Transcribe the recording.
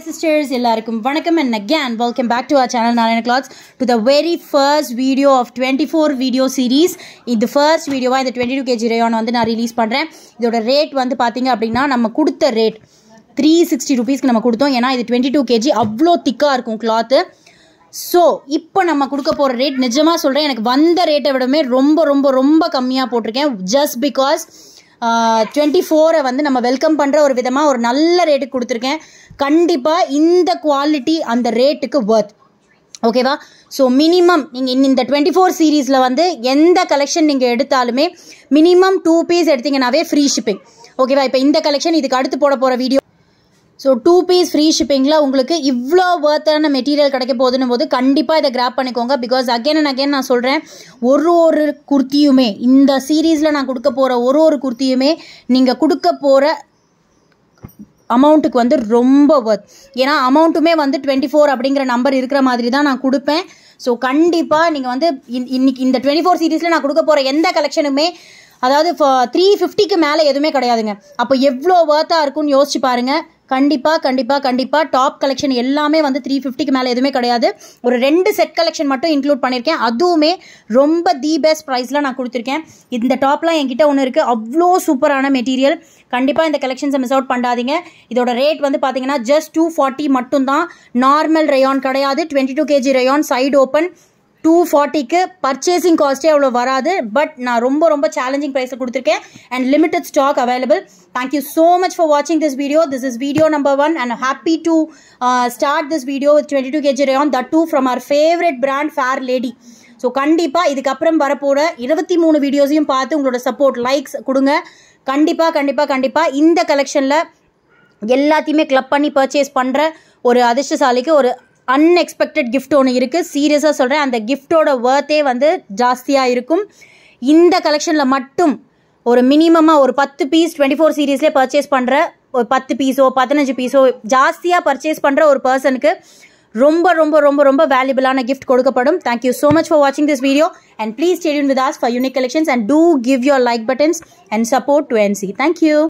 sisters எல்லாருக்கும் வணக்கம் and again welcome back to our channel Narayana Clothes to the very first video of 24 video series இந்த first வீடியோவா இந்த 22 kg rayon வந்து நான் ரிலீஸ் பண்ணுறேன் இதோட ரேட் வந்து பார்த்தீங்க அப்படின்னா நம்ம கொடுத்த ரேட் த்ரீ சிக்ஸ்டி ருபீஸ்க்கு நம்ம கொடுத்தோம் ஏன்னா இது டுவெண்ட்டி டூ கேஜி அவ்வளோ திக்காக இருக்கும் கிளாத்து ஸோ இப்போ நம்ம கொடுக்க போகிற ரேட் நிஜமாக சொல்கிறேன் எனக்கு வந்த ரேட்டை விடமே ரொம்ப ரொம்ப ரொம்ப கம்மியாக போட்டிருக்கேன் ஜஸ்ட் பிகாஸ் டுவெண்ட்டி ஃபோரை வந்து நம்ம வெல்கம் பண்ணுற ஒரு விதமாக ஒரு நல்ல ரேட்டுக்கு கொடுத்துருக்கேன் கண்டிப்பாக இந்த குவாலிட்டி அந்த ரேட்டுக்கு ஒர்த் ஓகேவா ஸோ மினிமம் நீங்கள் இந்த டுவெண்ட்டி ஃபோர் சீரீஸில் வந்து எந்த கலெக்ஷன் நீங்கள் எடுத்தாலுமே மினிமம் டூ பீஸ் எடுத்தீங்கன்னாவே ஃப்ரீ ஷிப்பிங் ஓகேவா இப்போ இந்த கலெக்ஷன் இதுக்கு அடுத்து போட போகிற video so two piece free ஷிப்பிங்கில் உங்களுக்கு இவ்வளோ ஒர்த்தான மெட்டீரியல் கிடைக்க போகுதுன்னு போது கண்டிப்பாக இதை கிராப் பண்ணிக்கோங்க பிகாஸ் அகைன் அண்ட் அகைன் நான் சொல்கிறேன் ஒரு ஒரு குர்த்தியுமே இந்த சீரீஸில் நான் கொடுக்க போகிற ஒரு ஒரு குர்த்தியுமே நீங்கள் கொடுக்க போகிற அமௌண்ட்டுக்கு வந்து ரொம்ப ஒர்த் ஏன்னா அமௌண்ட்டுமே வந்து டுவெண்ட்டி ஃபோர் அப்படிங்கிற நம்பர் இருக்கிற மாதிரி தான் நான் கொடுப்பேன் ஸோ கண்டிப்பாக நீங்கள் வந்து இன்- இன்னைக்கு இந்த டுவெண்ட்டி ஃபோர் சீரீஸில் நான் கொடுக்க போகிற எந்த கலெக்ஷனுமே அதாவது த்ரீ ஃபிஃப்டிக்கு மேலே எதுவுமே கிடையாதுங்க அப்போ எவ்வளோ ஒர்த்தாக இருக்கும்னு யோசிச்சு பாருங்கள் கண்டிப்பாக கண்டிப்பாக கண்டிப்பாக டாப் கலெக்ஷன் எல்லாமே வந்து த்ரீ ஃபிஃப்டிக்கு மேலே எதுவுமே கிடையாது ஒரு ரெண்டு செட் கலெக்ஷன் மட்டும் இன்க்ளூட் பண்ணியிருக்கேன் அதுவுமே ரொம்ப தி பெஸ்ட் ப்ரைஸில் நான் கொடுத்துருக்கேன் இந்த டாப்லாம் என்கிட்ட ஒன்று இருக்குது அவ்வளோ சூப்பரான மெட்டீரியல் கண்டிப்பாக இந்த கலெக்ஷன்ஸை மிஸ் அவுட் பண்ணாதீங்க இதோட ரேட் வந்து பார்த்தீங்கன்னா ஜஸ்ட் டூ ஃபார்ட்டி மட்டும்தான் நார்மல் ரயான் கிடையாது twenty two KG rayon side open two ஃபார்ட்டிக்கு பர்ச்சேசிங் காஸ்ட்டே அவ்வளோ வராது பட் நான் ரொம்ப ரொம்ப சேலஞ்சிங் ப்ரைஸில் கொடுத்துருக்கேன் and limited stock available thank you so much for வாட்சிங் this video this is video number one and happy to start this video with twenty two KG rayon that too from our favourite brand Fair Lady so கண்டிப்பாக இதுக்கப்புறம் வரப்போகிற இருபத்தி மூணு வீடியோஸையும் பார்த்து உங்களோட support likes கொடுங்க கண்டிப்பாக கண்டிப்பாக கண்டிப்பாக இந்த கலெக்ஷனில் எல்லாத்தையுமே கிளப் பண்ணி பர்ச்சேஸ் பண்ணுற ஒரு அதிர்ஷ்டசாலிக்கு ஒரு அன்எக்ஸ்பெக்டட் gift ஒன்று இருக்குது சீரியஸாக சொல்கிறேன் அந்த கிஃப்டோட ஒர்த்தே வந்து ஜாஸ்தியாக இருக்கும் இந்த கலெக்ஷனில் மட்டும் ஒரு மினிமமாக ஒரு பத்து பீஸ் டுவெண்ட்டி ஃபோர் சீரீஸ்லேயே பர்ச்சேஸ் பண்ணுற ஒரு பத்து பீஸோ பதினஞ்சு பீஸோ ஜாஸ்தியாக பர்ச்சேஸ் பண்ணுற ஒரு பர்சனுக்கு ரொம்ப ரொம்ப ரொம்ப ரொம்ப வேல்யூபிளான gift கொடுக்கப்படும் தேங்க்யூ ஸோ மச் ஃபார் வாட்சிங் this video and please stay tuned with us for unique collections and do give your like buttons and support to NC thank you